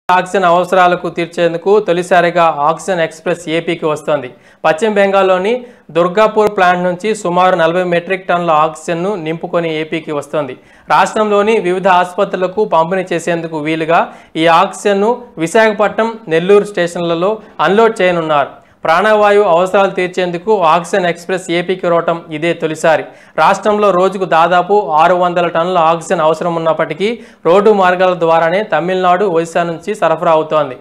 oxygen అవసరాలకు తీర్చేందుకు తొలిసారిగా ఆక్సిజన్ ఎక్స్ప్రెస్ ఏపీకి వస్తోంది పశ్చిమ బెంగాల్లోని దుర్గాపూర్ ప్లాంట్ నుంచి సుమారు నలభై మెట్రిక్ టన్నుల ఆక్సిజన్ను నింపుకొని ఏపీకి వస్తోంది రాష్ట్రంలోని వివిధ ఆసుపత్రులకు పంపిణీ చేసేందుకు వీలుగా ఈ ఆక్సిజన్ను విశాఖపట్నం నెల్లూరు స్టేషన్లలో అన్లోడ్ చేయనున్నారు ప్రాణవాయువు అవసరాలు తీర్చేందుకు ఆక్సిజన్ ఎక్స్ప్రెస్ ఏపీకి రావటం ఇదే తొలిసారి రాష్ట్రంలో రోజుకు దాదాపు ఆరు వందల టన్నుల ఆక్సిజన్ అవసరం ఉన్నప్పటికీ రోడ్డు మార్గాల ద్వారానే తమిళనాడు ఒడిశా నుంచి సరఫరా అవుతోంది